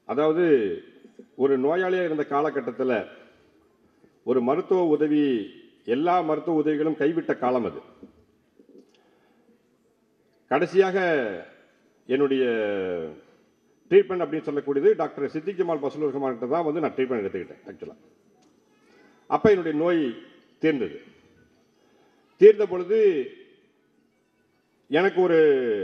அதாவது ஒரு நோயாளியாக இருந்த காலகட்டத்தில் ஒரு மருத்துவ உதவி எல்லா மருத்துவ உதவிகளும் கைவிட்ட காலம் அது கடைசியாக என்னுடைய ட்ரீட்மெண்ட் அப்படின்னு சொல்லக்கூடியது டாக்டர் சித்திக் ஜமால் பசலூர் ரஹ்மான்கிட்ட தான் வந்து நான் ட்ரீட்மெண்ட் எடுத்துக்கிட்டேன் ஆக்சுவலாக அப்போ என்னுடைய நோய் தீர்ந்தது தீர்ந்த பொழுது எனக்கு ஒரு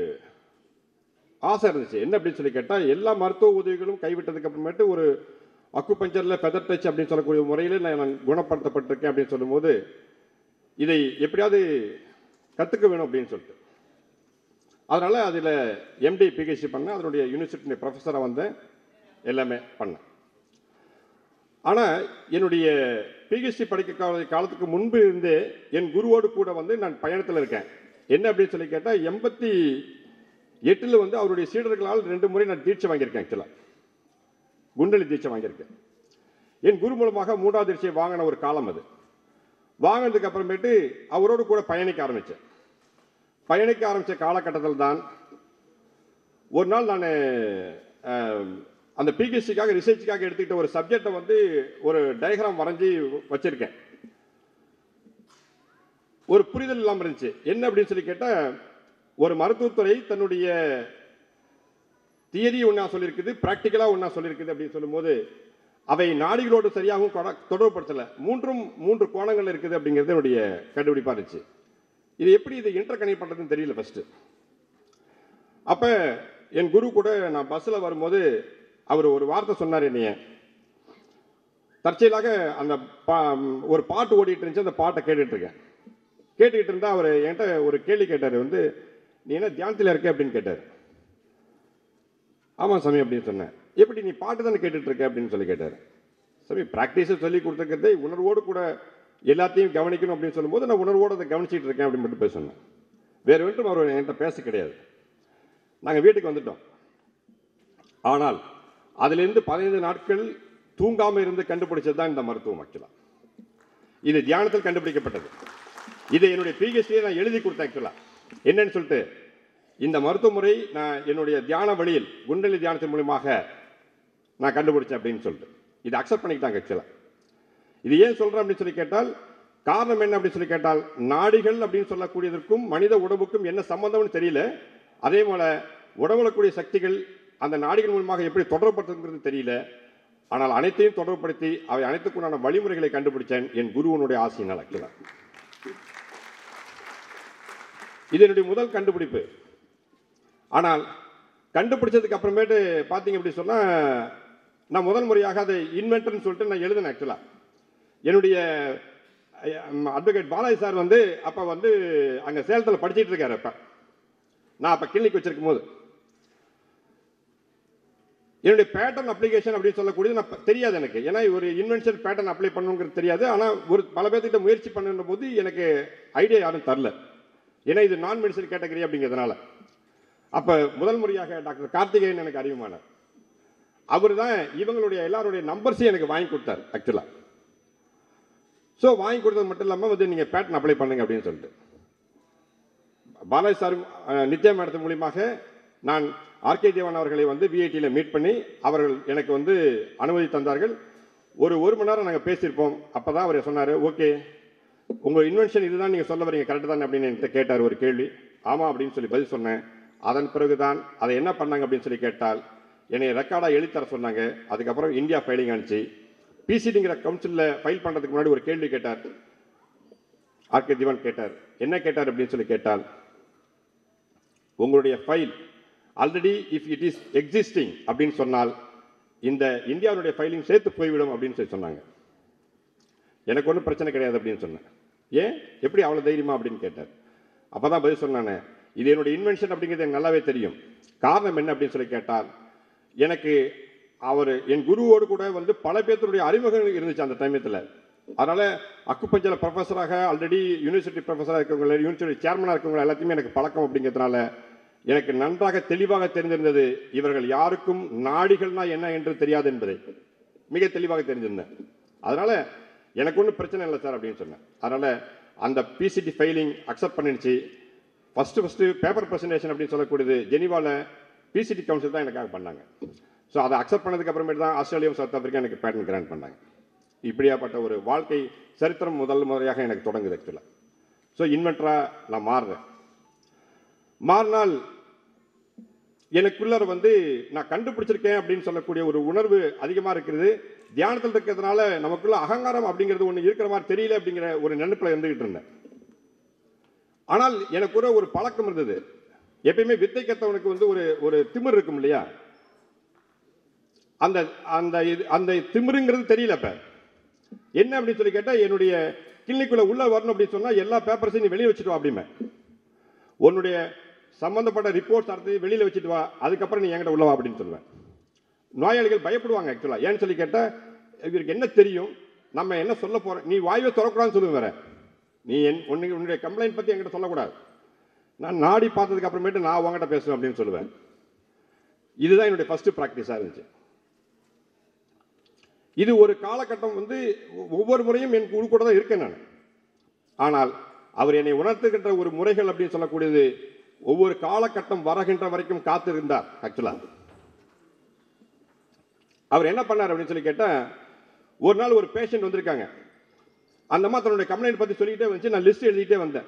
ஆசை இருந்துச்சு என்ன அப்படின்னு சொல்லி கேட்டால் எல்லா மருத்துவ உதவிகளும் கைவிட்டதுக்கு அப்புறமேட்டு ஒரு அக்குபஞ்சரில் ஃபெதர் டச் அப்படின்னு சொல்லக்கூடிய முறையில் நான் நான் குணப்படுத்தப்பட்டிருக்கேன் அப்படின்னு சொல்லும்போது இதை எப்படியாவது கற்றுக்க வேணும் அப்படின்னு சொல்லிட்டு அதனால் அதில் எம்டி பிஹெச்டி பண்ணேன் அதனுடைய யூனிவர்சிட்டி ப்ரொஃபஸராக வந்தேன் எல்லாமே பண்ணேன் ஆனால் என்னுடைய பிஹெச்டி படிக்க கால காலத்துக்கு முன்பு இருந்தே என் குருவோடு கூட வந்து நான் பயணத்தில் இருக்கேன் என்ன அப்படின்னு சொல்லி கேட்டால் எண்பத்தி எட்டில் வந்து அவருடைய சீடர்களால் ரெண்டு முறை நான் தீட்சை வாங்கியிருக்கேன் ஆக்சுவலாக குண்டலி தீட்சை வாங்கியிருக்கேன் என் குரு மூலமாக மூன்றாவது தீட்சையை வாங்கின ஒரு காலம் அது வாங்கினதுக்கு அப்புறமேட்டு அவரோடு கூட பயணிக்க ஆரம்பித்தேன் பயணிக்க ஆரம்பித்த காலகட்டத்தில் தான் ஒரு நாள் நான் அந்த பிஹெச்டிக்காக ரிசர்ச்சுக்காக எடுத்துக்கிட்ட ஒரு சப்ஜெக்டை வந்து ஒரு டயக்ராம் வரைஞ்சி வச்சிருக்கேன் ஒரு புரிதல் இல்லாமல் இருந்துச்சு என்ன அப்படின்னு சொல்லி கேட்டால் ஒரு மருத்துவத்துறை தன்னுடைய தியரி ஒன்றா சொல்லியிருக்குது ப்ராக்டிக்கலாக ஒன்றா சொல்லியிருக்குது அப்படின்னு சொல்லும்போது அவை நாடிகளோடு சரியாகவும் கொட- தொடர்புபடுத்தலை மூன்றும் மூன்று கோணங்கள் இருக்குது அப்படிங்கிறது என்னுடைய கண்டுபிடிப்பாக இருந்துச்சு இது எப்படி இது இன்டர் கனெக்ட் பண்ணுறதுன்னு தெரியல ஃபஸ்ட்டு அப்போ என் குரு கூட நான் பஸ்ஸில் வரும்போது அவர் ஒரு வார்த்தை சொன்னார் என்னைய தற்செயலாக அந்த பா ஒரு பாட்டு ஓடிட்டு இருந்துச்சு அந்த பாட்டை கேட்டுட்டு இருக்கேன் கேட்டுக்கிட்டு இருந்தால் அவர் என்கிட்ட ஒரு கேள்வி கேட்டார் வந்து நீ என்ன தியானத்தில் இருக்க அப்படின்னு கேட்டார் ஆமாம் சாமி அப்படின்னு சொன்னேன் எப்படி நீ பாட்டு தானே கேட்டுட்டு இருக்க அப்படின்னு சொல்லி கேட்டார் சாமி ப்ராக்டிஸை சொல்லி கொடுத்துருக்கிறதே உணர்வோடு கூட எல்லாத்தையும் கவனிக்கணும் அப்படின்னு சொல்லும்போது நான் உணர்வோடு அதை கவனிச்சிட்டு இருக்கேன் அப்படின்னு மட்டும் போய் சொன்னேன் வேறு ஒன்றும் அவர் என்கிட்ட பேச கிடையாது நாங்கள் வீட்டுக்கு வந்துட்டோம் ஆனால் அதிலிருந்து பதினைந்து நாட்கள் தூங்காமல் இருந்து கண்டுபிடிச்சது தான் இந்த மருத்துவம் ஆக்சுவலாக இது தியானத்தில் கண்டுபிடிக்கப்பட்டது இதை என்னுடைய பிஹெச்டியை நான் எழுதி கொடுத்தேன் ஆக்சுவலாக என்னன்னு சொல்லிட்டு இந்த மருத்துவ முறை நான் என்னுடைய தியான வழியில் குண்டலி தியானத்தின் மூலியமாக நான் கண்டுபிடிச்சேன் அப்படின்னு சொல்லிட்டு இதை அக்செப்ட் பண்ணிக்கிட்டாங்க ஆக்சுவலாக இது ஏன் சொல்கிறேன் அப்படின்னு சொல்லி கேட்டால் காரணம் என்ன அப்படின்னு சொல்லி கேட்டால் நாடிகள் அப்படின்னு சொல்லக்கூடியதற்கும் மனித உடம்புக்கும் என்ன சம்பந்தம்னு தெரியல அதே போல உடம்புல கூடிய சக்திகள் அந்த நாடிகள் மூலமாக எப்படி தொடர்படுத்துங்கிறது தெரியல ஆனால் அனைத்தையும் தொடர்புபடுத்தி அவை அனைத்துக்குண்டான வழிமுறைகளை கண்டுபிடிச்சேன் என் குருவனுடைய ஆசையினால் ஆக்சுவலாக இது என்னுடைய முதல் கண்டுபிடிப்பு ஆனால் கண்டுபிடிச்சதுக்கு அப்புறமேட்டு பார்த்தீங்க அப்படி சொன்னால் நான் முதல் முறையாக அதை இன்வென்டர்னு சொல்லிட்டு நான் எழுதினேன் ஆக்சுவலாக என்னுடைய அட்வொகேட் பாலாஜி சார் வந்து அப்போ வந்து அங்கே சேலத்தில் படிச்சிட்டு இருக்காரு அப்போ நான் அப்போ கிளினிக் வச்சிருக்கும் போது என்னுடைய பேட்டர்ன் அப்ளிகேஷன் அப்படின்னு சொல்லக்கூடியது நான் ப- தெரியாது எனக்கு ஏன்னா ஒரு இன்வென்ஷன் பேட்டர்ன் அப்ளை பண்ணணுங்கிறது தெரியாது ஆனால் ஒரு பல பேர்த்திட்ட முயற்சி பண்ணுற போது எனக்கு ஐடியா யாரும் தரல ஏன்னா இது நான் மெடிசன் கேட்டகரி அப்படிங்கிறதுனால அப்போ முதல் முறையாக டாக்டர் கார்த்திகேயன் எனக்கு அறிமுகமானார் அவர் தான் இவங்களுடைய எல்லாருடைய நம்பர்ஸையும் எனக்கு வாங்கி கொடுத்தார் ஆக்சுவலாக ஸோ வாங்கி கொடுத்தது மட்டும் இல்லாமல் வந்து நீங்கள் பேட்டர்ன் அப்ளை பண்ணுங்க அப்படின்னு சொல்லிட்டு பாலாஜி சார் அஹ், நித்யா மேடத்தின் மூலியமாக நான் ஆர்கே தேவன் அவர்களை வந்து விஐடியில் மீட் பண்ணி அவர்கள் எனக்கு வந்து அனுமதி தந்தார்கள் ஒரு ஒரு மணி நேரம் நாங்கள் பேசியிருப்போம் அப்போ தான் அவர் சொன்னார் ஓகே உங்கள் இன்வென்ஷன் இதுதான் நீங்கள் சொல்ல வரீங்க கரெக்டு தானே அப்படின்னு என்கிட்ட கேட்டார் ஒரு கேள்வி ஆமாம் அப்படின்னு சொல்லி பதில் சொன்னேன் அதன் பிறகு தான் அதை என்ன பண்ணாங்க அப்படின்னு சொல்லி கேட்டால் என்னை ரெக்கார்டாக எழுதித்தர சொன்னாங்க அதுக்கப்புறம் இந்தியா ஃபைலிங் ஆனிச்சு பிசிடிங்கிற கவுன்சிலில் ஃபைல் பண்ணுறதுக்கு முன்னாடி ஒரு கேள்வி கேட்டார் ஆர்கே திவான் கேட்டார் என்ன கேட்டார் அப்படின்னு சொல்லி கேட்டால் உங்களுடைய file already if it is existing அப்படின்னு சொன்னால் இந்த இந்தியாவுடைய ஃபைலிங் சேர்த்து போய்விடும் அப்படின்னு சொல்லி சொன்னாங்க எனக்கு ஒன்றும் பிரச்சனை கிடையாது அப்படின்னு சொன்னேன் ஏன் எப்படி அவ்வளோ தைரியமா அப்படின்னு கேட்டார் அப்போ தான் பதில் சொன்னானே இது என்னுடைய இன்வென்ஷன் அப்படிங்கிறது எனக்கு நல்லாவே தெரியும் காரணம் என்ன அப்படின்னு சொல்லி கேட்டால் எனக்கு அவர் என் குருவோடு கூட வந்து பல பேர்த்துடைய அறிமுகம் இருந்துச்சு அந்த டைமத்தில் அதனால் அக்குப்பஞ்சல ப்ரொஃபஸராக ஆல்ரெடி யூனிவர்சிட்டி ப்ரொஃபஸராக இருக்கவங்க யூனிவர்சிட்டி சேர்மனாக இருக்கவங்க எல்லாத்தையுமே எனக்கு பழக்கம் அப்படிங்கிறதுனால எனக்கு நன்றாக தெளிவாக தெரிந்திருந்தது இவர்கள் யாருக்கும் நாடிகள்னா என்ன என்று தெரியாது என்பதை மிக தெளிவாக தெரிஞ்சிருந்தேன் அதனால எனக்கு ஒன்றும் பிரச்சனை இல்லை சார் அப்படின்னு சொன்னேன் அதனால அந்த பிசிடி ஃபைலிங் அக்செப்ட் பண்ணிடுச்சு ஃபர்ஸ்ட் ஃபர்ஸ்ட் பேப்பர் பிரசன்டேஷன் அப்படின்னு சொல்லக்கூடியது ஜெனிவாவில் பிசிடி கவுன்சில் தான் எனக்காக பண்ணாங்க ஸோ அதை அக்செப்ட் பண்ணதுக்கு அப்புறமேட்டு தான் ஆஸ்திரேலியாவும் சவுத் ஆப்பிரிக்கா எனக்கு பேட்டன் கிராண்ட் பண்ணாங்க இப்படியாப்பட்ட ஒரு வாழ்க்கை சரித்திரம் முதல் முறையாக எனக்கு தொடங்குது ஆக்சுவலாக ஸோ இன்வென்டராக நான் மாறுறேன் மாறினால் எனக்குள்ளார வந்து நான் கண்டுபிடிச்சிருக்கேன் அப்படின்னு சொல்லக்கூடிய ஒரு உணர்வு அதிகமாக இருக்கிறது தியானத்தில் இருக்கிறதுனால நமக்குள்ள அகங்காரம் அப்படிங்கிறது ஒன்று இருக்கிற மாதிரி தெரியல அப்படிங்கிற ஒரு நினைப்பில் இருந்துகிட்டு இருந்தேன் ஆனால் எனக்கு கூட ஒரு பழக்கம் இருந்தது எப்பயுமே வித்தை கத்தவனுக்கு வந்து ஒரு ஒரு திமிர் இருக்கும் இல்லையா அந்த அந்த இது அந்த திமிருங்கிறது தெரியல இப்ப என்ன அப்படின்னு சொல்லி கேட்டால் என்னுடைய கிளினிக்குள்ள உள்ள வரணும் அப்படின்னு சொன்னா எல்லா பேப்பர்ஸையும் நீ வெளியே வச்சுட்டு வா அப்படிமே உன்னுடைய சம்பந்தப்பட்ட ரிப்போர்ட்ஸ் அடுத்து வெளியில வச்சுட்டு வா அதுக்கப்புறம் நீ என்கிட்ட உள்ள வா அப்படின்னு சொல்லுவேன் நோயாளிகள் பயப்படுவாங்க ஆக்சுவலா ஏன்னு சொல்லி கேட்டா இவருக்கு என்ன தெரியும் நம்ம என்ன சொல்ல போறோம் நீ வாயுவை திறக்கூடாதுன்னு சொல்லுவேன் வேற நீ என் உன்னை- உன்னுடைய கம்ப்ளைண்ட் பத்தி என்கிட்ட சொல்லக்கூடாது நான் நாடி பார்த்ததுக்கு அப்புறமேட்டு நான் உங்ககிட்ட பேசுவேன் அப்படின்னு சொல்லுவேன் இதுதான் என்னுடைய ஃபர்ஸ்ட் ப்ராக்டிஸாக இருந்துச்சு இது ஒரு காலகட்டம் வந்து ஒ- ஒவ்வொரு முறையும் என் குழு கூட தான் இருக்கேன் நான் ஆனால் அவர் என்னை உணர்த்துகின்ற ஒரு முறைகள் அப்படின்னு சொல்லக்கூடியது ஒவ்வொரு காலகட்டம் வரகின்ற வரைக்கும் காத்திருந்தார் ஆக்சுவலா அவர் என்ன பண்ணார் அப்படின்னு சொல்லி கேட்டா ஒரு நாள் ஒரு பேஷண்ட் வந்திருக்காங்க அந்த அம்மா தன்னுடைய கம்ப்ளைண்ட் பத்தி சொல்லிக்கிட்டே வந்துச்சு நான் லிஸ்ட் எழுதிட்டே வந்தேன்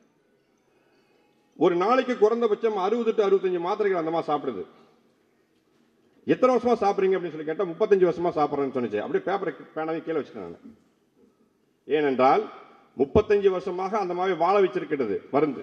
ஒரு நாளைக்கு குறைந்தபட்சம் அறுபது டு அறுபத்தஞ்சு மாத்திரைகள் அந்த அம்மா சாப்பிடுது எத்தனை வருஷமா சாப்பிட்றீங்க அப்படின்னு சொல்லி கேட்டால் முப்பத்தஞ்சு வருஷமா சாப்பிட்றேன்னு சொன்னிச்சு அப்படியே பேப்பரை பேனாவே கீழே வச்சுட்டேன் நான் ஏனென்றால் முப்பத்தஞ்சு வருஷமாக அந்த மாதிரி வாழ வச்சிருக்கிறது மருந்து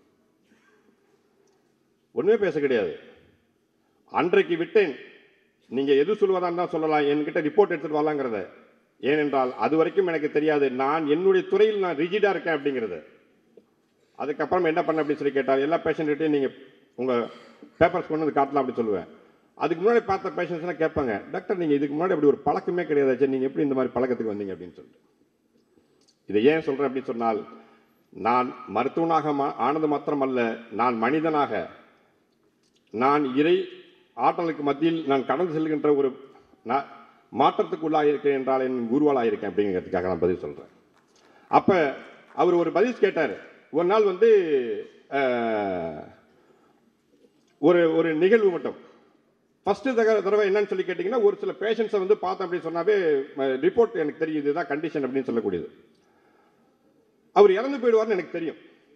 ஒண்ணுமே பேச கிடையாது அன்றைக்கு விட்டேன் நீங்க எது சொல்வதா இருந்தால் சொல்லலாம் என்கிட்ட ரிப்போர்ட் எடுத்துட்டு வரலாங்கிறத ஏனென்றால் அது வரைக்கும் எனக்கு தெரியாது நான் என்னுடைய துறையில் நான் ரிஜிடா இருக்கேன் அப்படிங்கிறது அதுக்கப்புறம் என்ன பண்ண அப்படின்னு சொல்லி கேட்டால் எல்லா பேஷண்ட்கிட்டையும் நீங்க உங்க பேப்பர்ஸ் கொண்டு வந்து காட்டலாம் அப்படி சொல்லுவேன் அதுக்கு முன்னாடி பார்த்த பேஷண்ட்ஸ்லாம் கேட்பாங்க டாக்டர் நீங்க இதுக்கு முன்னாடி அப்படி ஒரு பழக்கமே கிடையாது சரி, நீங்க எப்படி இந்த மாதிரி பழக்கத்துக்கு வந்தீங்க அப்படின்னு சொல்லிட்டு இதை ஏன் சொல்றேன் அப்படின்னு சொன்னால் நான் மருத்துவனாக மா- ஆனது மாத்திரமல்ல நான் மனிதனாக நான் இறை ஆற்றலுக்கு மத்தியில் நான் கடந்து செல்கின்ற ஒரு நா- மாற்றத்துக்குள்ளாக இருக்கிறேன் என்றால் என் குருவாளாக இருக்கேன் அப்படிங்கிறதுக்காக நான் பதில் சொல்றேன் அப்ப அவர் ஒரு பதில் கேட்டார் ஒரு நாள் வந்து அஹ், ஒரு ஒரு நிகழ்வு மட்டும் ஃபர்ஸ்ட் தடவை தடவை என்னன்னு சொல்லி கேட்டிங்கன்னா ஒரு சில பேஷண்ட்ஸை வந்து பார்த்தேன் அப்படின்னு சொன்னாவே ரிப்போர்ட் எனக்கு தெரியுது இதுதான் கண்டிஷன் அப்படின்னு சொல்லக்கூடியது அவர் இறந்து போயிடுவார்னு எனக்கு தெரியும்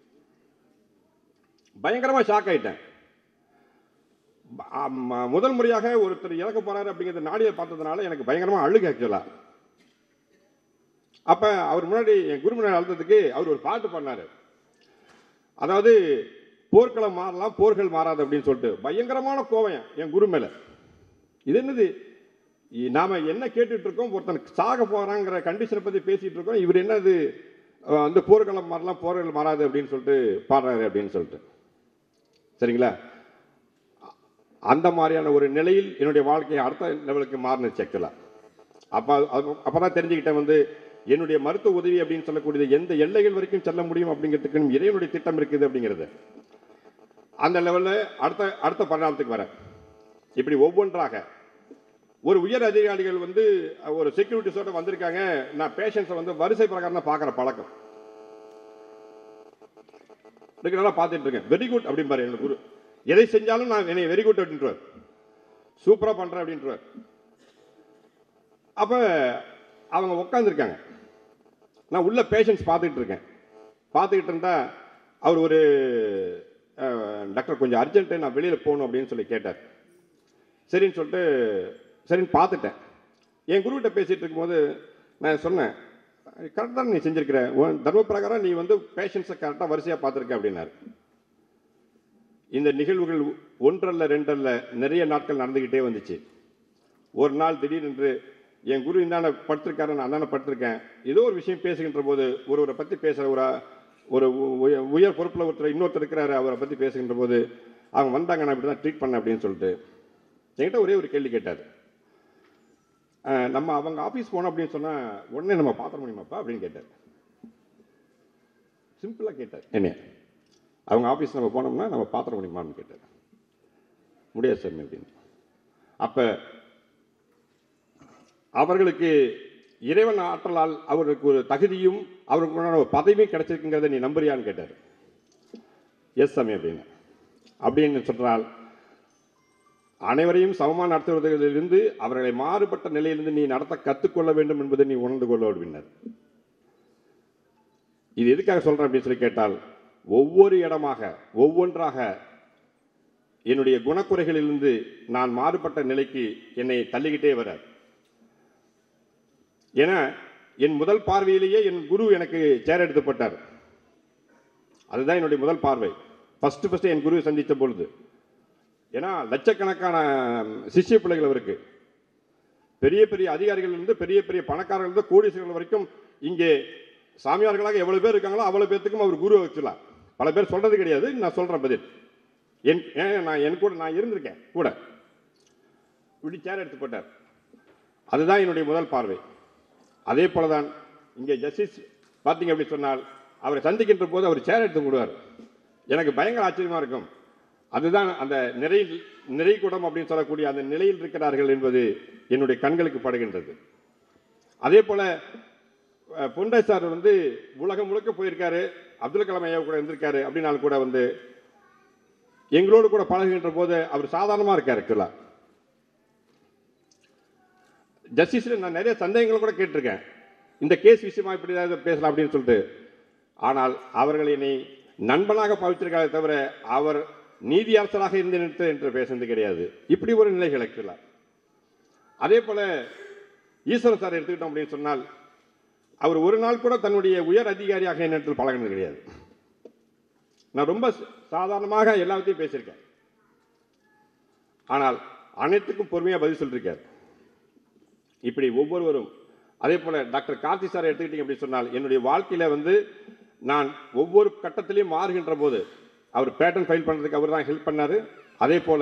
பயங்கரமா ஷாக் ஆயிட்டேன் ப- ஆமா, முதல் முறையாக ஒருத்தர் இறக்க போறாரு அப்படிங்கிறத நாடியை பார்த்ததுனால எனக்கு பயங்கரமா அழுகு ஆக்சுவலா அப்ப அவர் முன்னாடி என் குரு முன்னாடி அழுத்ததுக்கு அவர் ஒரு பாட்டு பண்ணாரு அதாவது போர்க்களம் மாறலாம் போர்கள் மாறாது அப்படின்னு சொல்லிட்டு பயங்கரமான கோவம் என் குரு மேல இது என்னது இ- நாம என்ன கேட்டுட்டு இருக்கோம் ஒருத்தன் சாக போறாங்கிற கண்டிஷனை பத்தி பேசிட்டு இருக்கோம் இவர் என்னது அஹ், வந்து போர்க்களம் மாறலாம் போர்கள் மாறாது அப்படின்னு சொல்லிட்டு பாடுறாரு அப்படின்னு சொல்லிட்டு சரிங்களா அந்த மாதிரியான ஒரு நிலையில் என்னுடைய வாழ்க்கை அடுத்த லெவலுக்கு மாறினுச்சு ஆக்சுவலா அப்போ அப்பதான் தெரிஞ்சுக்கிட்டேன் வந்து என்னுடைய மருத்துவ உதவி அப்படின்னு சொல்லக்கூடியது எந்த எல்லைகள் வரைக்கும் செல்ல முடியும் அப்படிங்கிறதுக்கு இறைவனுடைய திட்டம் இருக்குது அப்படிங்கிறது அந்த லெவலில் அடுத்த அடுத்த பரிணாமத்துக்கு வரேன் இப்படி ஒவ்வொன்றாக ஒரு உயர் அதிகாரிகள் வந்து ஒரு செக்யூரிட்டிஸோட வந்திருக்காங்க நான் பேஷண்ட்ஸை வந்து வரிசை பிரகாரம் தான் பார்க்குற பழக்கம் இதுக்கு நல்லா பார்த்துட்டு இருக்கேன் வெரி குட் அப்படிம்பாரு என்னோட குரு எதை செஞ்சாலும் நான் என்னை வெரி குட் அப்படின்றார் சூப்பராக பண்ணுறேன் அப்படின்றார் அப்போ அவங்க உட்காந்துருக்காங்க நான் உள்ள பேஷண்ட்ஸ் பார்த்துக்கிட்டு இருக்கேன் பார்த்துக்கிட்டு இருந்தா அவர் ஒரு அஹ், டாக்டர் கொஞ்சம் அர்ஜென்ட்டு நான் வெளியில் போகணும் அப்படின்னு சொல்லி கேட்டார் சரின்னு சொல்லிட்டு சரின்னு பார்த்துட்டேன் என் குருகிட்ட பேசிகிட்டு இருக்கும்போது நான் சொன்னேன் கரெக்டாக தான் நீ செஞ்சிருக்கிற உன் தர்ம பிரகாரம் நீ வந்து பேஷண்ட்ஸை கரெக்டாக வரிசையாக பார்த்துருக்க அப்படின்னாரு இந்த நிகழ்வுகள் ஒன்றல்ல ரெண்டல்ல நிறைய நாட்கள் நடந்துக்கிட்டே வந்துச்சு ஒரு நாள் திடீரென்று என் குரு இந்தாண்ட படுத்திருக்காரு நான் அந்தாண்ட படுத்திருக்கேன் ஏதோ ஒரு விஷயம் பேசுகின்ற போது ஒருவரை பற்றி பேசுகிற ஒரு ஒரு உய- உயர் பொறுப்பில் ஒருத்தர் இன்னொருத்தர் இருக்கிறாரு அவரை பற்றி பேசுகின்ற போது அவங்க வந்தாங்க நான் இப்படி தான் ட்ரீட் பண்ணேன் அப்படின்னு சொல்லிட்டு என்கிட்ட ஒரே ஒரு கேள்வி கேட்டார் அஹ், நம்ம அவங்க ஆஃபீஸ் போனோம் அப்படின்னு சொன்னால் உடனே நம்ம பார்த்துட முடியுமாப்பா அப்படின்னு கேட்டார் சிம்பிளாக கேட்டார் என்னைய அவங்க ஆஃபீஸ் நம்ம போனோம்னா நம்ம பார்த்துட முடியுமான்னு கேட்டார் முடியாது சார் அப்படின்னு அப்போ அவர்களுக்கு இறைவன் ஆற்றலால் அவருக்கு ஒரு தகுதியும் அவருக்கு உண்டான ஒரு பதவியும் கிடைச்சிருக்குங்கிறத நீ நம்புறியான்னு கேட்டார் எஸ் சாமி அப்படின்னு அப்படின்னு சொன்னால் அனைவரையும் சமமாக நடத்துவதிலிருந்து அவர்களை மாறுபட்ட நிலையிலிருந்து நீ நடத்த கற்றுக்கொள்ள வேண்டும் என்பதை நீ உணர்ந்து கொள்ள அப்படின்னார் இது எதுக்காக சொல்றேன் அப்படின்னு சொல்லி கேட்டால் ஒவ்வொரு இடமாக ஒவ்வொன்றாக என்னுடைய குணக்குறைகளிலிருந்து நான் மாறுபட்ட நிலைக்கு என்னை தள்ளிக்கிட்டே வரார் ஏன்னா என் முதல் பார்வையிலேயே என் குரு எனக்கு சேர் எடுத்து போட்டார் அதுதான் என்னுடைய முதல் பார்வை ஃபர்ஸ்ட் ஃபர்ஸ்ட் என் குருவை சந்தித்த பொழுது ஏன்னா லட்சக்கணக்கான சிஷ்ய பிள்ளைகள் அவருக்கு பெரிய பெரிய அதிகாரிகளிலிருந்து பெரிய பெரிய பணக்காரர்களிருந்து கோடீஸ்வரர்கள் வரைக்கும் இங்கே சாமியார்களாக எவ்வளவு பேர் இருக்காங்களோ அவ்வளவு பேர்த்துக்கும் அவர் குரு வச்சுலாம் பல பேர் சொல்றது கிடையாது நான் சொல்றேன் பதில் என் ஏன் நான் என் கூட நான் இருந்திருக்கேன் கூட இப்படி சேர் எடுத்து போட்டார் அதுதான் என்னுடைய முதல் பார்வை அதே போல தான் இங்கே ஜஸ்டிஸ் பார்த்தீங்க அப்படி சொன்னால் அவரை சந்திக்கின்ற போது அவர் சேர் எடுத்து விடுவார் எனக்கு பயங்கர ஆச்சரியமா இருக்கும் அதுதான் அந்த நிறை நிறைகுடம் அப்படின்னு சொல்லக்கூடிய அந்த நிலையில் இருக்கிறார்கள் என்பது என்னுடைய கண்களுக்கு படுகின்றது அதே போல அஹ், பொண்டை சார் வந்து உலகம் முழுக்க போயிருக்காரு அப்துல் கலாம் ஐயா கூட இருந்திருக்காரு அப்படின்னாலும் கூட வந்து எங்களோடு கூட பழகுகின்ற போது அவர் சாதாரணமாக இருக்கார் ஆக்சுவலாக ஜஸ்டிஸில் நான் நிறைய சந்தேகங்கள் கூட கேட்டிருக்கேன் இந்த கேஸ் விஷயமா இப்படி ஏதாவது பேசலாம் அப்படின்னு சொல்லிட்டு ஆனால் அவர்கள் என்னை நண்பனாக பாவித்திருக்காரே தவிர அவர் நீதியரசராக இருந்து நிறுத்த என்று பேசுனது கிடையாது இப்படி ஒரு நிலைகள் ஆக்சுவலாக அதே போல ஈஸ்வரன் சார் எடுத்துக்கிட்டோம் அப்படின்னு சொன்னால் அவர் ஒரு நாள் கூட தன்னுடைய உயர் அதிகாரியாக என்னிடத்தில் பழகினது கிடையாது நான் ரொம்ப சாதாரணமாக எல்லாத்தையும் பேசியிருக்கேன் ஆனால் அனைத்துக்கும் பொறுமையாக பதில் சொல்லியிருக்கார் இப்படி ஒவ்வொருவரும் அதே போல டாக்டர் கார்த்தி சார் எடுத்துக்கிட்டீங்க அப்படி சொன்னால் என்னுடைய வாழ்க்கையில வந்து நான் ஒவ்வொரு கட்டத்திலையும் மாறுகின்ற போது அவர் பேட்டன் ஃபைல் பண்ணுறதுக்கு அவர் தான் ஹெல்ப் பண்ணார் அதே போல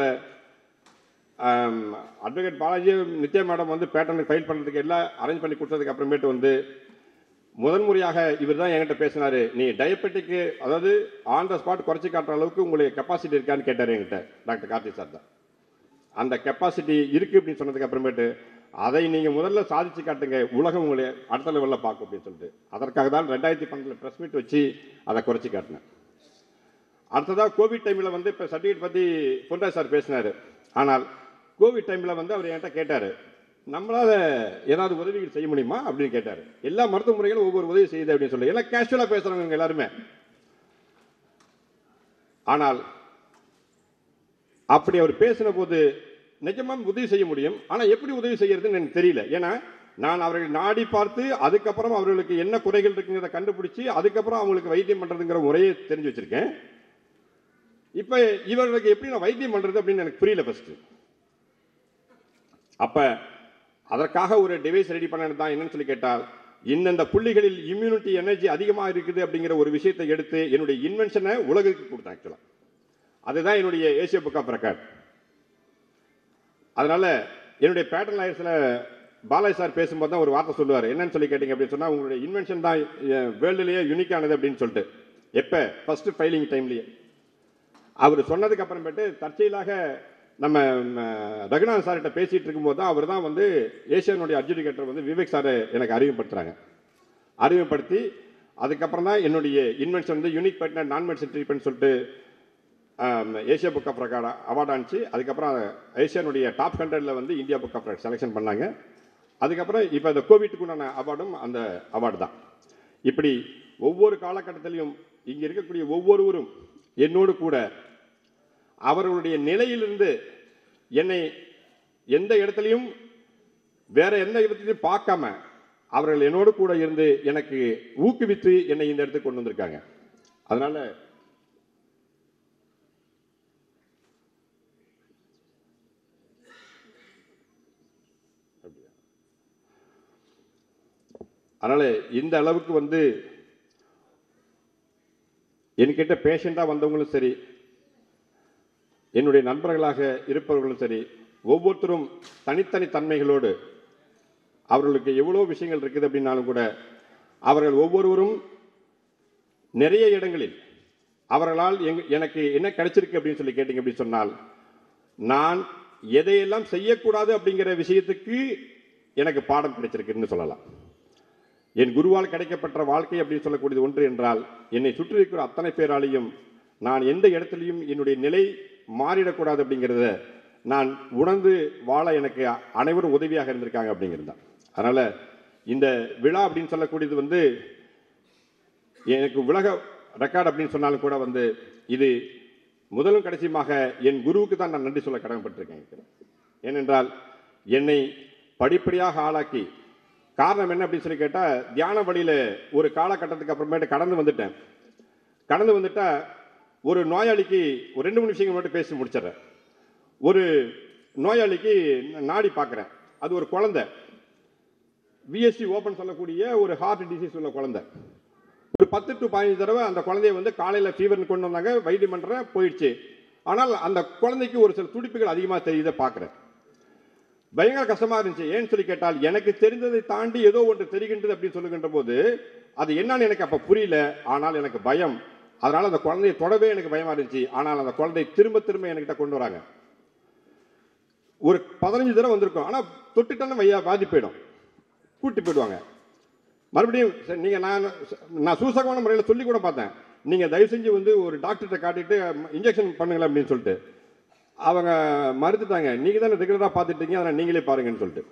அட்வொகேட் பாலாஜி நித்யா மேடம் வந்து பேட்டர்னுக்கு ஃபைல் பண்ணுறதுக்கு எல்லாம் அரேஞ்ச் பண்ணி கொடுத்ததுக்கு அப்புறமேட்டு வந்து முதன்முறையாக இவர் தான் என்கிட்ட பேசினாரு நீ டயபெட்டிக்கு அதாவது ஆன் த ஸ்பாட் குறைச்சி காட்டுற அளவுக்கு உங்களுக்கு கெப்பாசிட்டி இருக்கான்னு கேட்டார் என்கிட்ட டாக்டர் கார்த்தி சார் தான் அந்த கெப்பாசிட்டி இருக்கு அப்படின்னு சொன்னதுக்கு அப்புறமேட்டு அதை நீங்க முதல்ல சாதிச்சு காட்டுங்க உலகம் உங்களை அடுத்த லெவலில் பார்க்கும் அப்படின்னு சொல்லிட்டு அதற்காக தான் ரெண்டாயிரத்தி பன்னெண்டில் ப்ரெஸ் மீட் வச்சு அதை குறைச்சி காட்டினேன் அடுத்ததாக கோவிட் டைமில் வந்து இப்போ சர்டிஃபிகேட் பற்றி பொன்ரா சார் பேசினார் ஆனால் கோவிட் டைமில் வந்து அவர் என்கிட்ட கேட்டார் நம்மளால் ஏதாவது உதவிகள் செய்ய முடியுமா அப்படின்னு கேட்டார் எல்லா மருத்துவ முறைகளும் ஒவ்வொரு உதவி செய்யுது அப்படின்னு சொல்லி எல்லாம் கேஷுவலாக பேசுகிறவங்க இவங்க எல்லாருமே ஆனால் அப்படி அவர் பேசின போது நிஜமா உதவி செய்ய முடியும் ஆனால் எப்படி உதவி செய்யறதுன்னு எனக்கு தெரியல ஏன்னா நான் அவர்கள் நாடி பார்த்து அதுக்கப்புறம் அவர்களுக்கு என்ன குறைகள் இருக்குங்கிறத கண்டுபிடிச்சு அதுக்கப்புறம் அவங்களுக்கு வைத்தியம் பண்றதுங்கிற முறையை தெரிஞ்சு வச்சிருக்கேன் இப்போ இவர்களுக்கு எப்படி நான் வைத்தியம் பண்றது அப்படின்னு எனக்கு புரியல ஃபர்ஸ்ட் அப்ப அதற்காக ஒரு டிவைஸ் ரெடி பண்ணது தான் என்னன்னு சொல்லி கேட்டால் இந்தந்த புள்ளிகளில் இம்யூனிட்டி எனர்ஜி அதிகமாக இருக்குது அப்படிங்கிற ஒரு விஷயத்தை எடுத்து என்னுடைய இன்வென்ஷனை உலகுக்கு கொடுத்தேன் ஆக்சுவலாக அதுதான் என்னுடைய ஏசிய புக் ஆஃப் ரெக்கார்ட் அதனால என்னுடைய பேட்டர்ன் லாயர்ஸில் பாலாஜி சார் பேசும்போது தான் ஒரு வார்த்தை சொல்லுவார் என்னன்னு சொல்லி கேட்டிங்க அப்படின்னு சொன்னால் உங்களுடைய இன்வென்ஷன் தான் வேர்ல்டுலேயே யூனிக்கானது அப்படின்னு சொல்லிட்டு எப்போ ஃபர்ஸ்ட் ஃபைலிங் டைம்லேயே அவர் சொன்னதுக்கு அப்புறமேட்டு தற்செயலாக நம்ம ம, ரகுநாதன் சார்கிட்ட பேசிட்டு இருக்கும்போது தான் அவர் தான் வந்து ஏசியனுடைய அட்ஜுடிகேட்டர் வந்து விவேக் சாரை எனக்கு அறிமுகப்படுத்துறாங்க அறிமுகப்படுத்தி அதுக்கப்புறம் தான் என்னுடைய இன்வென்ஷன் வந்து யூனிக் பேட்டன் நான் மெடிசன் ட்ரீட்மெண்ட் சொல்லிட்டு ஆம், Asia Book of Record award ஆனிச்சு அதுக்கப்புறம் ஏசியானுடைய டாப் ஹண்ட்ரட்ல வந்து India Book of Record selection பண்ணாங்க அதுக்கப்புறம் இப்போ இந்த கோவிட்டுக்கு உண்டான அவார்டும் அந்த அவார்டு தான் இப்படி ஒவ்வொரு காலகட்டத்திலையும் இங்கே இருக்கக்கூடிய ஒவ்வொருவரும் என்னோடு கூட அவர்களுடைய நிலையிலிருந்து என்னை எந்த இடத்துலையும் வேற எந்த இடத்துலையும் பார்க்காம அவர்கள் என்னோடு கூட இருந்து எனக்கு ஊக்குவித்து என்னை இந்த இடத்துக்கு கொண்டு வந்திருக்காங்க அதனால அதனால இந்த அளவுக்கு வந்து என்கிட்ட பேஷண்டாக வந்தவங்களும் சரி என்னுடைய நண்பர்களாக இருப்பவர்களும் சரி ஒவ்வொருத்தரும் தனித்தனி தன்மைகளோடு அவர்களுக்கு எவ்வளோ விஷயங்கள் இருக்குது அப்படின்னாலும் கூட அவர்கள் ஒவ்வொருவரும் நிறைய இடங்களில் அவர்களால் எங்க எனக்கு என்ன கிடைச்சிருக்கு அப்படின்னு சொல்லி கேட்டிங்க அப்படின்னு சொன்னால் நான் எதையெல்லாம் செய்யக்கூடாது அப்படிங்கிற விஷயத்துக்கு எனக்கு பாடம் கிடைச்சிருக்குன்னு சொல்லலாம் என் குருவால் கிடைக்கப்பட்ட வாழ்க்கை அப்படின்னு சொல்லக்கூடியது ஒன்று என்றால் என்னை சுற்றி இருக்கிற அத்தனை பேராலையும் நான் எந்த இடத்துலையும் என்னுடைய நிலை மாறிடக்கூடாது அப்படிங்கிறத நான் உணர்ந்து வாழ எனக்கு அனைவரும் உதவியாக இருந்திருக்காங்க அப்படிங்கிறது தான் அதனால் இந்த விழா அப்படின்னு சொல்லக்கூடியது வந்து எனக்கு உலக ரெக்கார்ட் அப்படின்னு சொன்னாலும் கூட வந்து இது முதலும் கடைசியுமாக என் குருவுக்கு தான் நான் நன்றி சொல்ல கடமைப்பட்டிருக்கேன் ஏனென்றால் என்னை படிப்படியாக ஆளாக்கி காரணம் என்ன அப்படின்னு சொல்லி கேட்டால் தியான வழியில் ஒரு காலகட்டத்துக்கு அப்புறமேட்டு கடந்து வந்துட்டேன் கடந்து வந்துட்டா ஒரு நோயாளிக்கு ஒரு ரெண்டு மூணு விஷயங்கள் மட்டும் பேசி முடிச்சிடுறேன் ஒரு நோயாளிக்கு நாடி பார்க்குறேன் அது ஒரு குழந்தை விஎஸ்சி ஓப்பன் சொல்லக்கூடிய ஒரு ஹார்ட் டிசீஸ் உள்ள குழந்தை ஒரு பத்து டு பதினஞ்சு தடவை அந்த குழந்தைய வந்து காலையில் ஃபீவர்னு கொண்டு வந்தாங்க வைத்தியம் பண்ணுறேன் போயிடுச்சு ஆனால் அந்த குழந்தைக்கு ஒரு சில துடிப்புகள் அதிகமாக தெரியுதை பார்க்குறேன் பயங்கர கஷ்டமாக இருந்துச்சு ஏன்னு சொல்லி கேட்டால் எனக்கு தெரிந்ததை தாண்டி ஏதோ ஒன்று தெரிகின்றது அப்படின்னு சொல்லுகின்ற போது அது என்னன்னு எனக்கு அப்போ புரியல ஆனால் எனக்கு பயம் அதனால் அந்த குழந்தையை தொடவே எனக்கு பயமாக இருந்துச்சு ஆனால் அந்த குழந்தை திரும்ப திரும்ப என்கிட்ட கொண்டு வராங்க ஒரு பதினஞ்சு தடவை வந்திருக்கும் ஆனால் தொட்டுட்டோன்னு வையா பாதி போயிடும் கூட்டி போயிடுவாங்க மறுபடியும் சரி, நீங்க நான் நான் சூசகமான முறையில் சொல்லி கூட பார்த்தேன் நீங்க தயவு செஞ்சு வந்து ஒரு டாக்டர்கிட்ட காட்டிட்டு இன்ஜெக்ஷன் பண்ணுங்களேன் அப்படின்னு சொல்லிட்டு அவங்க மறுத்துட்டாங்க நீங்க தானே ரெகுலராக பார்த்துட்டு இருக்கீங்க அதனால் நீங்களே பாருங்கன்னு சொல்லிட்டு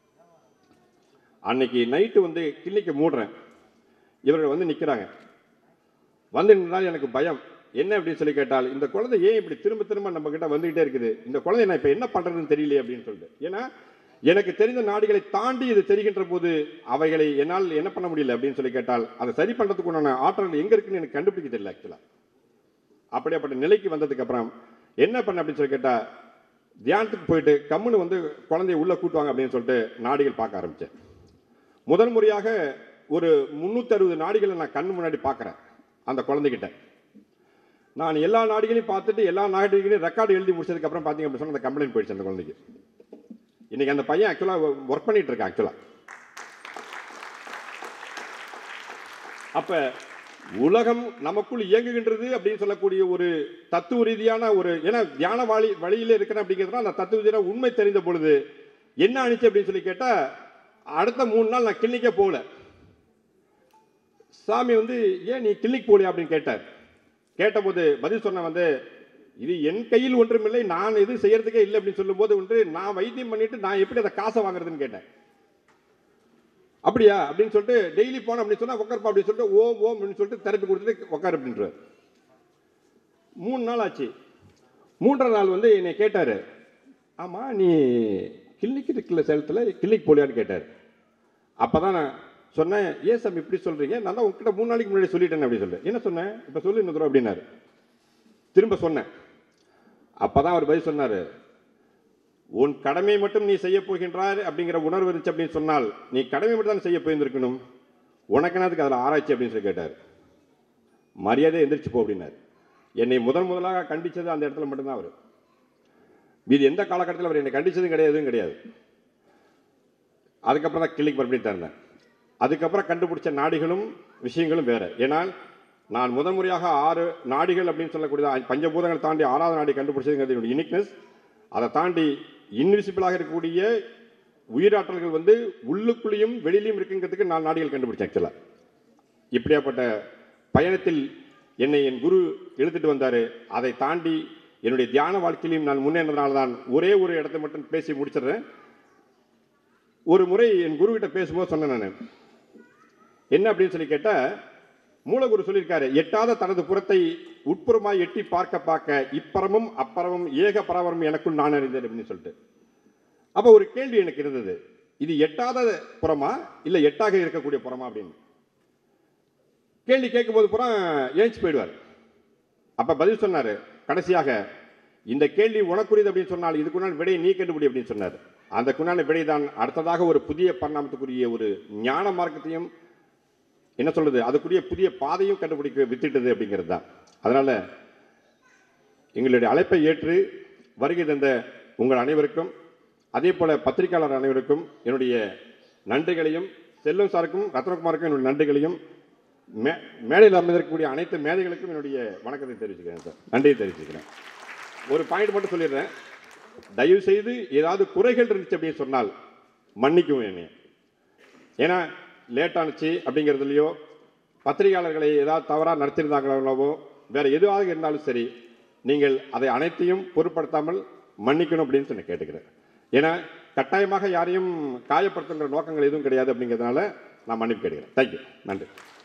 அன்னைக்கு நைட்டு வந்து கிளினிக்கை மூடுறேன் இவர்கள் வந்து நிற்கிறாங்க வந்து நின்றால் எனக்கு பயம் என்ன அப்படின்னு சொல்லி கேட்டால் இந்த குழந்தை ஏன் இப்படி திரும்ப திரும்ப நம்ம கிட்ட வந்துகிட்டே இருக்குது இந்த குழந்தை நான் இப்போ என்ன பண்றதுன்னு தெரியலையே அப்படின்னு சொல்லிட்டு ஏன்னா எனக்கு தெரிந்த நாடுகளை தாண்டி இது தெரிகின்ற போது அவைகளை என்னால் என்ன பண்ண முடியல அப்படின்னு சொல்லி கேட்டால் அதை சரி பண்றதுக்கு உண்டான ஆற்றல் எங்க இருக்குன்னு எனக்கு கண்டுபிடிக்க தெரியல ஆக்சுவலா அப்படியாப்பட்ட நிலைக்கு வந்ததுக்கு அப்புறம் என்ன பண்ண அப்படின்னு சொல்லி கேட்டா தியானத்துக்கு போயிட்டு கம்முன்னு வந்து குழந்தைய உள்ள கூட்டுவாங்க அப்படின்னு சொல்லிட்டு நாடிகள் பார்க்க ஆரம்பிச்சேன் முதல் முறையாக ஒரு முன்னூத்தி அறுபது நாடிகளை நான் கண்ணு முன்னாடி பார்க்குறேன் அந்த குழந்தைகிட்ட நான் எல்லா நாடுகளையும் பார்த்துட்டு எல்லா நாடுகளையும் ரெக்கார்டு எழுதி முடிச்சதுக்கு அப்புறம் பார்த்தீங்க அப்படின்னு சொன்னா அந்த கம்ப்ளைண்ட் போயிடுச்சு அந்த குழந்தைக்கு இன்னைக்கு அந்த பையன் ஆக்சுவலாக ஒர்க் பண்ணிட்டு இருக்கான் ஆக்சுவலாக அப்ப உலகம் நமக்குள் இயங்குகின்றது அப்படின்னு சொல்லக்கூடிய ஒரு தத்துவ ரீதியான ஒரு ஏன்னா தியான வழி வழியில இருக்கிறேன் அப்படிங்கிறதுனா அந்த தத்துவ ரீதியான உண்மை தெரிந்த பொழுது என்ன ஆனிச்சு அப்படின்னு சொல்லி கேட்டா அடுத்த மூணு நாள் நான் கிளினிக்கே போகல சாமி வந்து ஏன் நீ கிளினிக் போகலையா அப்படின்னு கேட்டார் கேட்டபோது பதில் சொன்ன வந்து இது என் கையில் ஒன்றுமில்லை நான் எதுவும் செய்யறதுக்கே இல்லை அப்படின்னு சொல்லும்போது ஒன்று நான் வைத்தியம் பண்ணிட்டு நான் எப்படி அதை காசை வாங்குறதுன்னு கேட்டேன் அப்படியா அப்படின்னு சொல்லிட்டு டெய்லி போனோம் அப்படின்னு சொன்னா உட்காருப்பா அப்படின்னு சொல்லிட்டு ஓம் ஓம் அப்படின்னு சொல்லிட்டு தெரப்பி கொடுத்துட்டு உட்காரு அப்படின்றார் மூணு நாள் ஆச்சு மூன்றாம் நாள் வந்து என்னை கேட்டாரு ஆமா நீ கிளினிக் இருக்குல்ல சேலத்தில் கிளினிக் போலியான்னு கேட்டார் அப்பதான் நான் சொன்னேன் ஏன் சாமி இப்படி சொல்றீங்க நான் தான் உங்ககிட்ட மூணு நாளைக்கு முன்னாடி சொல்லிட்டேன் அப்படின்னு சொல்லி என்ன சொன்னேன் இப்போ சொல்லு இன்னொரு தடவை அப்படின்னாரு திரும்ப சொன்னேன் அப்பதான் அவர் பதில் சொன்னாரு உன் கடமை மட்டும் நீ செய்ய போகின்றார் அப்படிங்கிற உணர்வு இருந்துச்சு அப்படின்னு சொன்னால் நீ கடமை மட்டும் தான் செய்ய போயிருந்திருக்கணும் உனக்கு என்னதுக்கு அதில் ஆராய்ச்சி அப்படின்னு சொல்லி கேட்டார் மரியாதை எந்திரிச்சு போ அப்படின்னாரு என்னை முதன் முதலாக கண்டிச்சது அந்த இடத்துல மட்டும்தான் அவர் மீது எந்த காலகட்டத்தில் அவர் என்னை கண்டிச்சதும் கிடையாது எதுவும் கிடையாது அதுக்கப்புறம் தான் கிளிக் மறுபடியும் திறந்தேன் அதுக்கப்புறம் கண்டுபிடிச்ச நாடிகளும் விஷயங்களும் வேற ஏன்னால் நான் முதன் முறையாக ஆறு நாடிகள் அப்படின்னு சொல்லக்கூடிய பஞ்சபூதங்களை தாண்டி ஆறாவது நாடி கண்டுபிடிச்சதுங்கிறது என்னுடைய யூனிக்னஸ் அதை தாண்டி இன்விசிபிளாக இருக்கக்கூடிய உயிராற்றல்கள் வந்து உள்ளுக்குள்ளேயும் வெளியிலையும் இருக்குங்கிறதுக்கு நான் நாடிகள் கண்டுபிடிச்சேன் ஆக்சுவலாக இப்படியாப்பட்ட பயணத்தில் என்னை என் குரு இழுத்துட்டு வந்தார் அதை தாண்டி என்னுடைய தியான வாழ்க்கையிலையும் நான் முன்னேறதுனால தான் ஒரே ஒரு இடத்தை மட்டும் பேசி முடிச்சிடுறேன் ஒரு முறை என் குரு கிட்ட பேசும்போது சொன்னேன் நான் என்ன அப்படின்னு சொல்லி கேட்டால் மூலகுரு சொல்லியிருக்காரு எட்டாத தனது புறத்தை உட்புறமாய் எட்டி பார்க்க பார்க்க இப்பறமும் அப்பறமும் ஏக பரவரும் எனக்குள் நான் அறிந்தேன் அப்படின்னு சொல்லிட்டு அப்போ ஒரு கேள்வி எனக்கு இருந்தது இது எட்டாத புறமா இல்லை எட்டாக இருக்கக்கூடிய புறமா அப்படின்னு கேள்வி கேட்கும்போது புறம் ஏஞ்சி போயிடுவார் அப்ப பதில் சொன்னாரு கடைசியாக இந்த கேள்வி உனக்குரியது அப்படின்னு சொன்னால் இதுக்குண்டான விடையை நீ கண்டுபிடி அப்படின்னு சொன்னார் அதுக்குண்டான விடை தான் அடுத்ததாக ஒரு புதிய பரிணாமத்துக்குரிய ஒரு ஞான மார்க்கத்தையும் என்ன சொல்றது அதுக்குரிய புதிய பாதையும் கண்டுபிடிக்க வித்திட்டது அப்படிங்கிறது தான் அதனால எங்களுடைய அழைப்பை ஏற்று வருகை தந்த உங்கள் அனைவருக்கும் அதே போல பத்திரிகையாளர் அனைவருக்கும் என்னுடைய நன்றிகளையும் செல்வம் சாருக்கும் ரத்னகுமாருக்கும் என்னுடைய நன்றிகளையும் மே மேடையில் அமர்ந்திருக்கக்கூடிய அனைத்து மேதைகளுக்கும் என்னுடைய வணக்கத்தை தெரிவிச்சுக்கிறேன் சார் நன்றியை தெரிவிச்சுக்கிறேன் ஒரு பாயிண்ட் மட்டும் சொல்லிடுறேன் தயவு செய்து ஏதாவது குறைகள் இருந்துச்சு அப்படின்னு சொன்னால் மன்னிக்கவும் என்னைய ஏன்னா லேட் ஆனுச்சு அப்படிங்கிறதுலையோ பத்திரிகையாளர்களை ஏதாவது தவறாக நடத்தியிருந்தாங்களோ வேற எதுவாக இருந்தாலும் சரி நீங்கள் அதை அனைத்தையும் பொருட்படுத்தாமல் மன்னிக்கணும் அப்படின்னு சொல்லி கேட்டுக்கிறேன் ஏன்னா கட்டாயமாக யாரையும் காயப்படுத்துங்கிற நோக்கங்கள் எதுவும் கிடையாது அப்படிங்கிறதுனால நான் மன்னிப்பு கேட்டுக்கிறேன் தேங்க்யூ நன்றி